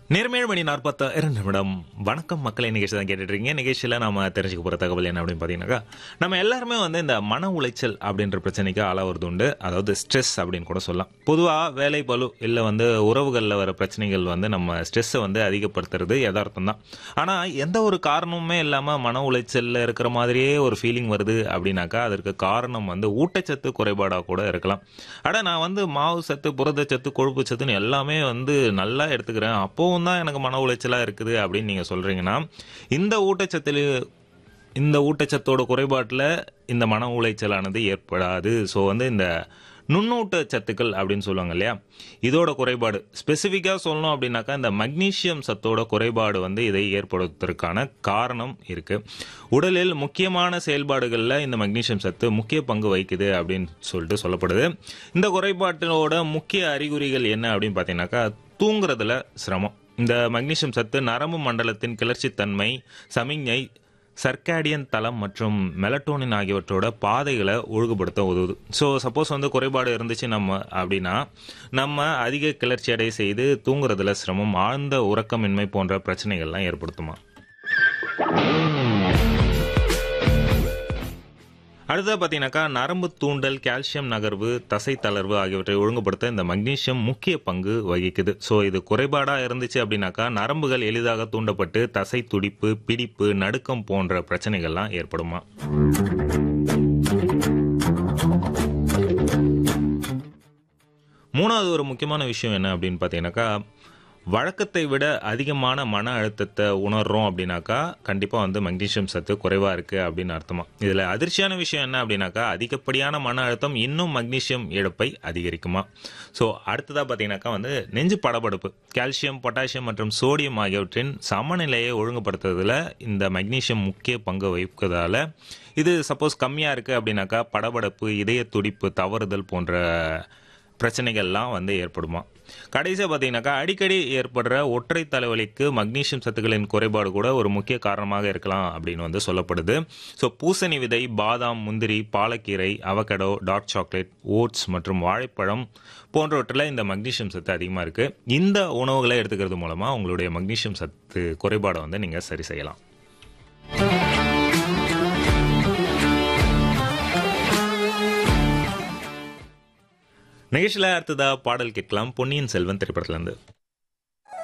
நேர்மேழ் மணி நாற்பத்த இரண்டு நிமிடம் வணக்கம் மக்களை நிகழ்ச்சி தான் கேட்டுட்டு இருக்கீங்க நிகழ்ச்சியில் நாம தெரிஞ்சுக்க போகிற தகவல் என்ன அப்படின்னு பார்த்தீங்கன்னாக்கா நம்ம எல்லாருமே வந்து இந்த மன உளைச்சல் அப்படின்ற பிரச்சனைக்கு ஆளாவது உண்டு அதாவது ஸ்ட்ரெஸ் அப்படின்னு கூட சொல்லலாம் பொதுவாக வேலை பளு இல்லை வந்து உறவுகளில் வர பிரச்சனைகள் வந்து நம்ம ஸ்ட்ரெஸ்ஸை வந்து அதிகப்படுத்துறது யதார்த்தம் தான் ஆனால் எந்த ஒரு காரணமுமே இல்லாமல் மன உளைச்சலில் இருக்கிற மாதிரியே ஒரு ஃபீலிங் வருது அப்படின்னாக்கா அதற்கு காரணம் வந்து ஊட்டச்சத்து குறைபாடாக கூட இருக்கலாம் அட நான் வந்து மாவு சத்து புரதச்சத்து கொழுப்பு சத்துன்னு எல்லாமே வந்து நல்லா எடுத்துக்கிறேன் அப்போவும் தான் எனக்கு மன உளைச்சலாக இருக்குது அப்படின்னு நீங்கள் சொல்கிறீங்கன்னா இந்த ஊட்டச்சத்தில் இந்த ஊட்டச்சத்தோட குறைபாட்டில் இந்த மன உளைச்சலானது ஏற்படாது ஸோ வந்து இந்த நுண்ணூட்ட சத்துக்கள் அப்படின்னு சொல்லுவாங்க இல்லையா இதோட குறைபாடு ஸ்பெசிஃபிக்காக சொல்லணும் அப்படின்னாக்கா இந்த மக்னீசியம் சத்தோட குறைபாடு வந்து இதை ஏற்படுவதற்கான காரணம் இருக்கு உடலில் முக்கியமான செயல்பாடுகளில் இந்த மக்னீசியம் சத்து முக்கிய பங்கு வகிக்குது அப்படின்னு சொல்லிட்டு சொல்லப்படுது இந்த குறைபாட்டினோட முக்கிய அறிகுறிகள் என்ன அப்படின்னு பார்த்தீங்கன்னாக்கா தூங்குறதுல சிரமம் இந்த மக்னீசியம் சத்து நரம்பு மண்டலத்தின் கிளர்ச்சித்தன்மை சமிஞ்ஞை சர்க்காடியன் தளம் மற்றும் மெலட்டோனின் ஆகியவற்றோட பாதைகளை ஒழுங்குபடுத்த உதவுது ஸோ சப்போஸ் வந்து குறைபாடு இருந்துச்சு நம்ம அப்படின்னா நம்ம அதிக கிளர்ச்சி அடை செய்து தூங்குறதுல சிரமம் ஆழ்ந்த உறக்கமின்மை போன்ற பிரச்சனைகள்லாம் ஏற்படுத்துமா அடுத்தது பார்த்தீங்கன்னாக்கா நரம்பு தூண்டல் கால்சியம் நகர்வு தசை தளர்வு ஆகியவற்றை ஒழுங்குபடுத்த இந்த மக்னீசியம் முக்கிய பங்கு வகிக்குது ஸோ இது குறைபாடாக இருந்துச்சு அப்படின்னாக்கா நரம்புகள் எளிதாக தூண்டப்பட்டு தசை துடிப்பு பிடிப்பு நடுக்கம் போன்ற பிரச்சனைகள்லாம் ஏற்படுமா மூணாவது ஒரு முக்கியமான விஷயம் என்ன அப்படின்னு பார்த்தீங்கன்னாக்கா வழக்கத்தை விட அதிகமான மன அழுத்தத்தை உணர்றோம் அப்படின்னாக்கா கண்டிப்பாக வந்து மக்னீசியம் சத்து குறைவாக இருக்குது அப்படின்னு அர்த்தமா இதில் அதிர்ச்சியான விஷயம் என்ன அப்படின்னாக்கா அதிகப்படியான மன அழுத்தம் இன்னும் மக்னீசியம் இழப்பை அதிகரிக்குமா ஸோ அடுத்ததாக பார்த்தீங்கன்னாக்கா வந்து நெஞ்சு படபடுப்பு கால்சியம் பொட்டாசியம் மற்றும் சோடியம் ஆகியவற்றின் சமநிலையை ஒழுங்குபடுத்துறதுல இந்த மக்னீசியம் முக்கிய பங்கு வகிப்பதால் இது சப்போஸ் கம்மியாக இருக்குது அப்படின்னாக்கா படபடப்பு இதய துடிப்பு தவறுதல் போன்ற பிரச்சனைகள்லாம் வந்து ஏற்படுமா கடைசியாக பார்த்தீங்கன்னாக்கா அடிக்கடி ஏற்படுற ஒற்றை தலைவலிக்கு மக்னீசியம் சத்துக்களின் குறைபாடு கூட ஒரு முக்கிய காரணமாக இருக்கலாம் அப்படின்னு வந்து சொல்லப்படுது ஸோ பூசணி விதை பாதாம் முந்திரி பாலக்கீரை அவகடோ டார்க் சாக்லேட் ஓட்ஸ் மற்றும் வாழைப்பழம் போன்றவற்றில் இந்த மக்னீசியம் சத்து அதிகமாக இருக்குது இந்த உணவுகளை எடுத்துக்கிறது மூலமாக உங்களுடைய மக்னீசியம் சத்து குறைபாடை வந்து நீங்கள் சரி செய்யலாம் நிகழ்ச்சியில் அடுத்ததா பாடல் கேட்கலாம் பொன்னியின் செல்வன் திரைப்படத்திலிருந்து